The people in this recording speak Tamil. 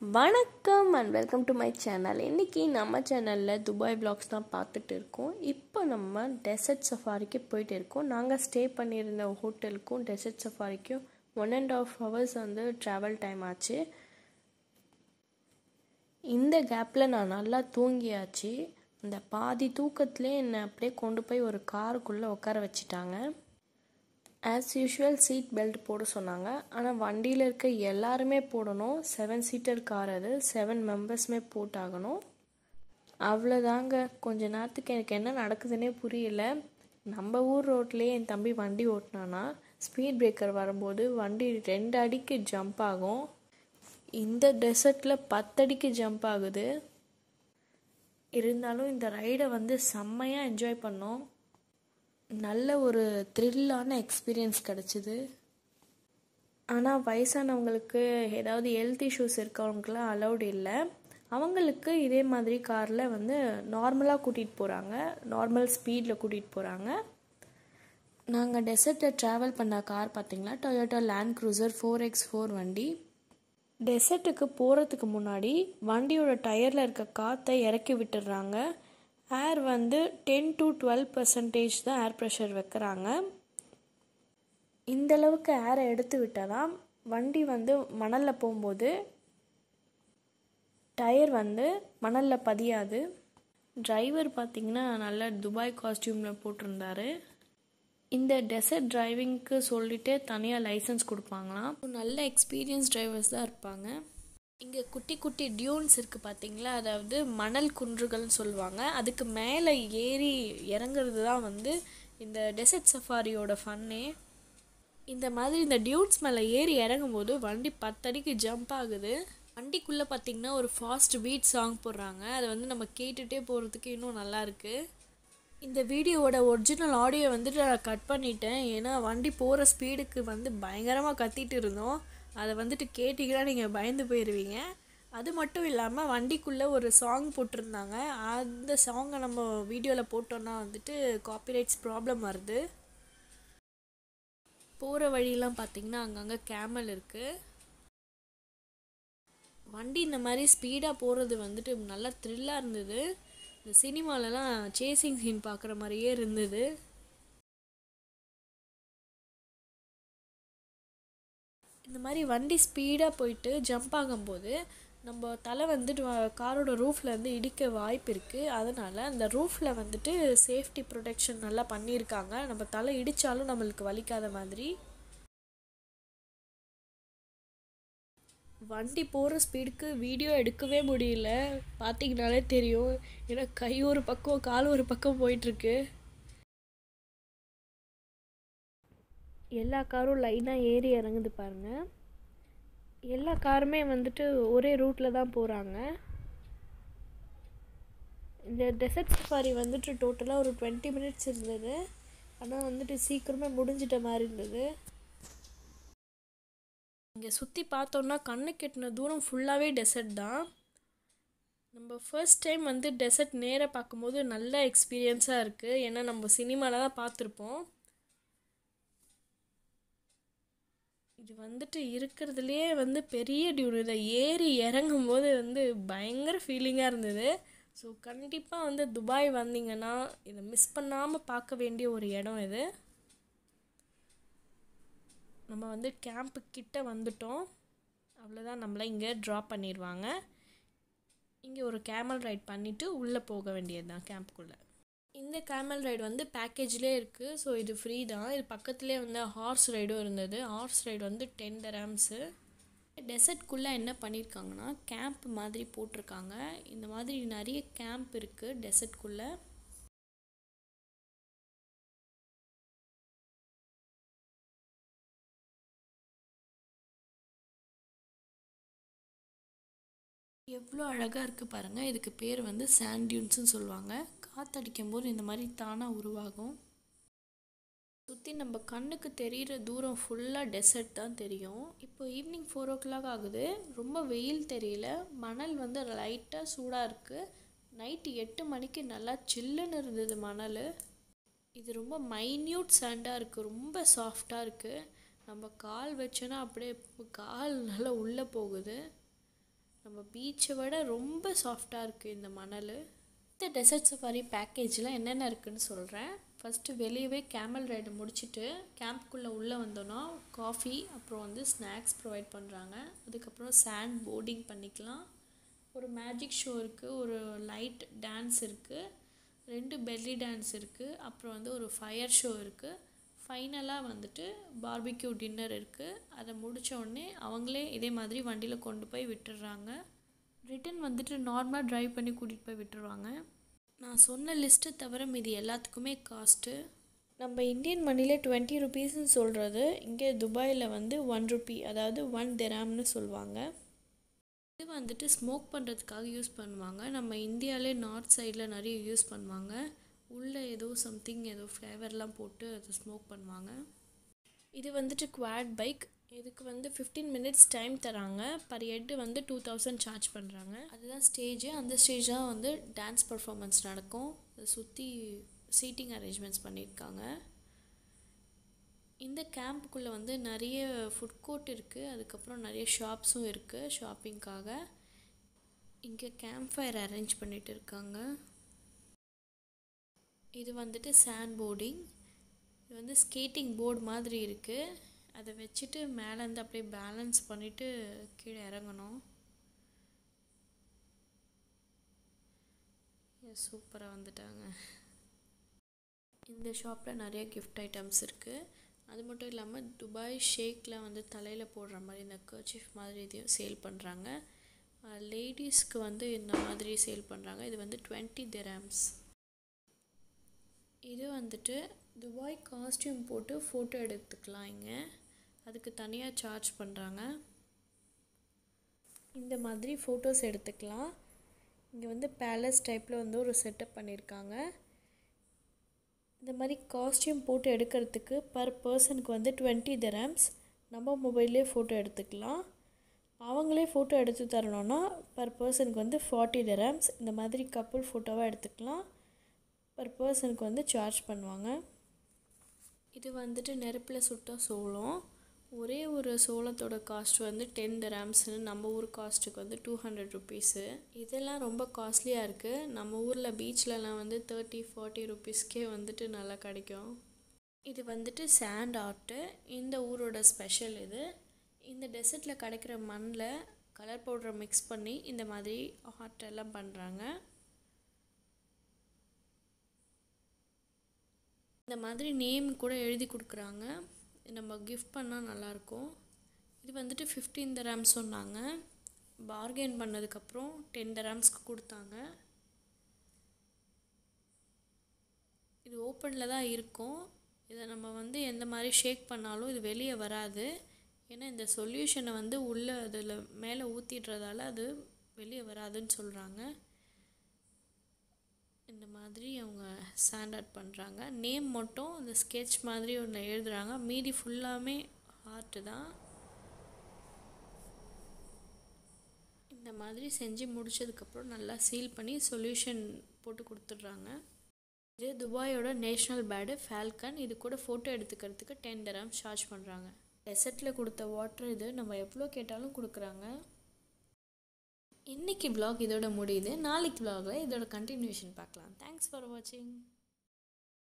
வணக்கம் and welcome to my channel இன்றைக்கி நம்ம சேனலில் துபாய் vlogs தான் பார்த்துட்டு இருக்கோம் இப்போ நம்ம டெசர்ட் சஃபாரிக்கு போயிட்டு இருக்கோம் நாங்கள் ஸ்டே பண்ணியிருந்த ஹோட்டலுக்கும் டெசர்ட் சஃபாரிக்கும் ஒன் அண்ட் ஆஃப் ஹவர்ஸ் வந்து ட்ராவல் டைம் ஆச்சு இந்த கேப்பில் நான் நல்லா தூங்கியாச்சு இந்த பாதி தூக்கத்துலேயே என்னை அப்படியே கொண்டு போய் ஒரு காருக்குள்ளே உட்கார வச்சுட்டாங்க ஆஸ் யூஷுவல் சீட் பெல்ட் போட சொன்னாங்க ஆனால் வண்டியில் இருக்க எல்லாருமே போடணும் செவன் சீட்டர் கார் அது செவன் மெம்பர்ஸுமே போட்டாகணும் அவ்வளோதாங்க கொஞ்ச நேரத்துக்கு எனக்கு என்ன நடக்குதுன்னே புரியல நம்ம ஊர் ரோட்லேயே என் தம்பி வண்டி ஓட்டினானா ஸ்பீட் பிரேக்கர் வரும்போது வண்டி ரெண்டு அடிக்கு ஜம்ப் ஆகும் இந்த டெசர்ட்டில் பத்தடிக்கு ஜம்ப் ஆகுது இருந்தாலும் இந்த ரைடை வந்து செம்மையாக என்ஜாய் பண்ணோம் நல்ல ஒரு த்ரில்லான எக்ஸ்பீரியன்ஸ் கிடச்சிது ஆனால் வயசானவங்களுக்கு ஏதாவது ஹெல்த் இஷ்யூஸ் இருக்கவங்களுக்குலாம் அலௌட் இல்லை அவங்களுக்கு இதே மாதிரி காரில் வந்து நார்மலாக கூட்டிகிட்டு போகிறாங்க நார்மல் ஸ்பீடில் கூட்டிகிட்டு போகிறாங்க நாங்கள் டெசர்ட்டில் ட்ராவல் பண்ண கார் பார்த்திங்களா Toyota Land Cruiser four X four வண்டி டெசர்ட்டுக்கு போகிறதுக்கு முன்னாடி வண்டியோட டயரில் இருக்க காற்றை இறக்கி விட்டுடுறாங்க ஏர் வந்து டென் டு டுவெல் பர்சன்டேஜ் தான் ஏர் ப்ரெஷர் வைக்கிறாங்க இந்த அளவுக்கு ஏரை எடுத்து விட்டால் தான் வண்டி வந்து மணலில் போகும்போது டயர் வந்து மணலில் பதியாது டிரைவர் பார்த்திங்கன்னா நல்ல துபாய் காஸ்டியூமில் போட்டிருந்தாரு இந்த டெசர்ட் டிரைவிங்க்கு சொல்லிட்டு தனியாக லைசன்ஸ் கொடுப்பாங்களாம் நல்ல எக்ஸ்பீரியன்ஸ் டிரைவர்ஸ் தான் இருப்பாங்க இங்கே குட்டி குட்டி டியூன்ஸ் இருக்குது பார்த்தீங்களா அதாவது மணல் குன்றுகள்னு சொல்லுவாங்க அதுக்கு மேலே ஏறி இறங்குறது தான் வந்து இந்த டெசர்ட் சஃபாரியோட ஃபன்னே இந்த மாதிரி இந்த டியூன்ஸ் மேலே ஏறி இறங்கும்போது வண்டி பத்தடிக்கு ஜம்ப் ஆகுது வண்டிக்குள்ளே பார்த்தீங்கன்னா ஒரு ஃபாஸ்ட் பீட் சாங் போடுறாங்க அதை வந்து நம்ம கேட்டுகிட்டே போகிறதுக்கு இன்னும் நல்லாயிருக்கு இந்த வீடியோவோட ஒரிஜினல் ஆடியோ வந்துட்டு நான் கட் பண்ணிட்டேன் ஏன்னா வண்டி போகிற ஸ்பீடுக்கு வந்து பயங்கரமாக கத்திட்டு இருந்தோம் அதை வந்துட்டு கேட்டிங்கன்னா நீங்கள் பயந்து போயிடுவீங்க அது மட்டும் இல்லாமல் வண்டிக்குள்ளே ஒரு சாங் போட்டிருந்தாங்க அந்த சாங்கை நம்ம வீடியோவில் போட்டோன்னா வந்துட்டு காப்பிரைட்ஸ் ப்ராப்ளம் வருது போகிற வழியெலாம் பார்த்திங்கன்னா அங்கங்கே கேமல் இருக்குது வண்டி இந்த மாதிரி ஸ்பீடாக போகிறது வந்துட்டு நல்லா த்ரில்லாக இருந்தது இந்த சினிமாலலாம் சேசிங் சீன் பார்க்குற மாதிரியே இருந்தது இந்த மாதிரி வண்டி ஸ்பீடாக போயிட்டு ஜம்ப் ஆகும்போது நம்ம தலை வந்துட்டு காரோட ரூஃபில் வந்து இடிக்க வாய்ப்பு இருக்குது அதனால் அந்த ரூஃபில் வந்துட்டு சேஃப்டி ப்ரொடெக்ஷன் நல்லா பண்ணியிருக்காங்க நம்ம தலை இடித்தாலும் நம்மளுக்கு வலிக்காத மாதிரி வண்டி போகிற ஸ்பீடுக்கு வீடியோ எடுக்கவே முடியல பார்த்தீங்கனாலே தெரியும் ஏன்னா கை ஒரு பக்கம் கால் ஒரு பக்கம் போயிட்டுருக்கு எல்லா காரும் லைனாக ஏறி இறங்குது பாருங்கள் எல்லா காருமே வந்துட்டு ஒரே ரூட்டில் தான் போகிறாங்க இந்த டெசர்ட் சஃபாரி வந்துட்டு டோட்டலாக ஒரு டுவெண்ட்டி மினிட்ஸ் இருந்தது ஆனால் வந்துட்டு சீக்கிரமே முடிஞ்சிட்ட மாதிரி இருந்தது இங்கே சுற்றி பார்த்தோன்னா கண்ணு கெட்டின தூரம் ஃபுல்லாகவே டெசர்ட் தான் நம்ம ஃபர்ஸ்ட் டைம் வந்து டெசர்ட் நேராக பார்க்கும்போது நல்ல எக்ஸ்பீரியன்ஸாக இருக்குது ஏன்னா நம்ம சினிமாவில் தான் பார்த்துருப்போம் இது வந்துட்டு இருக்கிறதுலையே வந்து பெரிய டியூன் இதை ஏறி இறங்கும் போது வந்து பயங்கர ஃபீலிங்காக இருந்தது ஸோ கண்டிப்பாக வந்து துபாய் வந்தீங்கன்னா இதை மிஸ் பண்ணாமல் பார்க்க வேண்டிய ஒரு இடம் இது நம்ம வந்து கேம்ப்பு கிட்ட வந்துட்டோம் அவ்வளோதான் நம்மளை இங்கே ட்ராப் பண்ணிடுவாங்க இங்கே ஒரு கேமல் ரைட் பண்ணிவிட்டு உள்ளே போக வேண்டியது தான் கேம்ப்புக்குள்ளே இந்த கேமல் ரைடு வந்து பேக்கேஜ்லேயே இருக்குது ஸோ இது ஃப்ரீ தான் இது பக்கத்துலேயே வந்து ஹார்ஸ் ரைடும் இருந்தது ஹார்ஸ் ரைடு வந்து டென் தராம்ஸு டெசர்ட்குள்ளே என்ன பண்ணியிருக்காங்கன்னா கேம்ப் மாதிரி போட்டிருக்காங்க இந்த மாதிரி நிறைய கேம்ப் இருக்குது டெசர்ட்குள்ளே எவ்வளோ அழகாக இருக்குது பாருங்கள் இதுக்கு பேர் வந்து சாண்ட் டியூன்ஸ்னு சொல்லுவாங்க காற்றடிக்கும் போது இந்த மாதிரி தானாக உருவாகும் சுற்றி நம்ம கண்ணுக்கு தெரிகிற தூரம் ஃபுல்லாக டெசர்ட் தான் தெரியும் இப்போ ஈவினிங் ஃபோர் ஓ கிளாக் ஆகுது ரொம்ப வெயில் தெரியல மணல் வந்து லைட்டாக சூடாக இருக்குது நைட்டு எட்டு மணிக்கு நல்லா சில்லுன்னு இருந்தது மணல் இது ரொம்ப மைன்யூட் சாண்டாக இருக்குது ரொம்ப சாஃப்டாக இருக்குது நம்ம கால் வச்சோன்னா அப்படியே கால் நல்லா உள்ளே போகுது நம்ம பீச்சை விட ரொம்ப சாஃப்டாக இருக்குது இந்த மணல் இந்த டெசர்ட் சஃபாரி பேக்கேஜில் என்னென்ன இருக்குதுன்னு சொல்கிறேன் ஃபஸ்ட்டு வெளியவே கேமல் ரைடு முடிச்சுட்டு கேம்ப்குள்ளே உள்ளே வந்தோன்னா காஃபி அப்புறம் வந்து ஸ்நாக்ஸ் ப்ரொவைட் பண்ணுறாங்க அதுக்கப்புறம் சாண்ட் போர்டிங் பண்ணிக்கலாம் ஒரு மேஜிக் ஷோ இருக்குது ஒரு லைட் டான்ஸ் இருக்குது ரெண்டு பெல்லி டான்ஸ் இருக்குது அப்புறம் வந்து ஒரு ஃபயர் ஷோ இருக்குது ஃபைனலாக வந்துட்டு பார்பிக்யூ டின்னர் இருக்குது அதை முடித்த உடனே அவங்களே இதே மாதிரி வண்டியில் கொண்டு போய் விட்டுடுறாங்க ரிட்டன் வந்துட்டு நார்மலாக ட்ரைவ் பண்ணி கூட்டிகிட்டு போய் விட்டுருவாங்க நான் சொன்ன லிஸ்ட்டை தவிர மீதி எல்லாத்துக்குமே காஸ்ட்டு நம்ம இந்தியன் மணிலே டுவெண்ட்டி ருபீஸ்னு சொல்கிறது இங்கே துபாயில் வந்து ஒன் ருபி அதாவது ஒன் தெராம்னு சொல்லுவாங்க இது வந்துட்டு ஸ்மோக் பண்ணுறதுக்காக யூஸ் பண்ணுவாங்க நம்ம இந்தியாவிலே நார்த் சைடில் நிறைய யூஸ் பண்ணுவாங்க உள்ளே ஏதோ சம்திங் ஏதோ ஃப்ளேவர்லாம் போட்டு அதை ஸ்மோக் பண்ணுவாங்க இது வந்துட்டு குவாட் பைக் இதுக்கு வந்து ஃபிஃப்டீன் மினிட்ஸ் டைம் தராங்க பர் ஹெட்டு வந்து டூ தௌசண்ட் சார்ஜ் பண்ணுறாங்க அதுதான் ஸ்டேஜ் அந்த ஸ்டேஜ் தான் வந்து டான்ஸ் பர்ஃபாமன்ஸ் நடக்கும் அதை சுற்றி சீட்டிங் அரேஞ்ச்மெண்ட்ஸ் பண்ணியிருக்காங்க இந்த கேம்ப்புக்குள்ளே வந்து நிறைய ஃபுட் கோர்ட் இருக்குது அதுக்கப்புறம் நிறைய ஷாப்ஸும் இருக்குது ஷாப்பிங்க்காக இங்கே கேம்ப் ஃபயர் அரேஞ்ச் பண்ணிட்டு இருக்காங்க இது வந்துட்டு சாண்ட் போர்டிங் இது வந்து ஸ்கேட்டிங் போர்டு மாதிரி இருக்குது அதை வச்சுட்டு மேலேருந்து அப்படியே பேலன்ஸ் பண்ணிவிட்டு கீழே இறங்கணும் சூப்பராக வந்துட்டாங்க இந்த ஷாப்பில் நிறைய கிஃப்ட் ஐட்டம்ஸ் இருக்குது அது மட்டும் இல்லாமல் துபாய் ஷேக்கில் வந்து தலையில் போடுற மாதிரி இந்த கர்ச்சிஃப் மாதிரி இதையும் சேல் பண்ணுறாங்க லேடிஸ்க்கு வந்து இந்த மாதிரி சேல் பண்ணுறாங்க இது வந்து டுவெண்ட்டி திராம்ஸ் இது வந்துட்டு துபாய் காஸ்டியூம் போட்டு ஃபோட்டோ எடுத்துக்கலாம் இங்கே அதுக்கு தனியாக சார்ஜ் பண்ணுறாங்க இந்த மாதிரி ஃபோட்டோஸ் எடுத்துக்கலாம் இங்கே வந்து பேலஸ் டைப்பில் வந்து ஒரு செட்டப் பண்ணியிருக்காங்க இந்த மாதிரி காஸ்டியூம் போட்டு எடுக்கிறதுக்கு பர் பர்சனுக்கு வந்து டுவெண்ட்டி திரம்ஸ் நம்ம மொபைல்லே ஃபோட்டோ எடுத்துக்கலாம் அவங்களே ஃபோட்டோ எடுத்து தரணுன்னா பர் பர்சனுக்கு வந்து ஃபார்ட்டி திரம்ஸ் இந்த மாதிரி கப்புள் ஃபோட்டோவாக எடுத்துக்கலாம் பர் பர்சனுக்கு வந்து சார்ஜ் பண்ணுவாங்க இது வந்துட்டு நெருப்பில் சுட்ட சோளம் ஒரே ஒரு சோளத்தோட காஸ்ட் வந்து டென் திராம்ஸ்னு நம்ம ஊர் காஸ்ட்டுக்கு வந்து டூ ஹண்ட்ரட் ருபீஸு இதெல்லாம் ரொம்ப காஸ்ட்லியாக இருக்குது நம்ம ஊரில் பீச்லலாம் வந்து தேர்ட்டி ஃபார்ட்டி ருபீஸ்க்கே வந்துட்டு நல்லா கிடைக்கும் இது வந்துட்டு சாண்ட் ஆர்ட்டு இந்த ஊரோட ஸ்பெஷல் இது இந்த டெசர்ட்டில் கிடைக்கிற மண்ணில் கலர் பவுடரை மிக்ஸ் பண்ணி இந்த மாதிரி ஆர்ட் எல்லாம் பண்ணுறாங்க இந்த மாதிரி நேம் கூட எழுதி கொடுக்குறாங்க நம்ம கிஃப்ட் பண்ணால் நல்லாயிருக்கும் இது வந்துட்டு ஃபிஃப்டீன் தராம் சொன்னாங்க பார்கெயின் பண்ணதுக்கப்புறம் டென் தராம்ஸ்க்கு கொடுத்தாங்க இது ஓப்பனில் தான் இருக்கும் இதை நம்ம வந்து எந்த மாதிரி ஷேக் பண்ணாலும் இது வெளியே வராது ஏன்னா இந்த சொல்யூஷனை வந்து உள்ளே அதில் மேலே ஊற்றிடுறதால அது வெளியே வராதுன்னு சொல்கிறாங்க இந்த மாதிரி அவங்க ஸ்டாண்ட் அவுட் பண்ணுறாங்க நேம் மட்டும் இந்த ஸ்கெட்ச் மாதிரி ஒன்று எழுதுகிறாங்க மீதி ஃபுல்லாமே ஆர்ட்டு தான் இந்த மாதிரி செஞ்சு முடிச்சதுக்கப்புறம் நல்லா சீல் பண்ணி சொல்யூஷன் போட்டு கொடுத்துட்றாங்க இது துபாயோட நேஷ்னல் பேர்டு ஃபால்கன் இது கூட ஃபோட்டோ எடுத்துக்கிறதுக்கு டென் தரம் சார்ஜ் பண்ணுறாங்க டெசர்ட்டில் கொடுத்த வாட்டர் இது நம்ம எவ்வளோ கேட்டாலும் கொடுக்குறாங்க இன்றைக்கி vlog இதோட முடியுது நாளைக்கு vlogல இதோட கண்டினியூஷன் பார்க்கலாம் தேங்க்ஸ் ஃபார் வாட்சிங்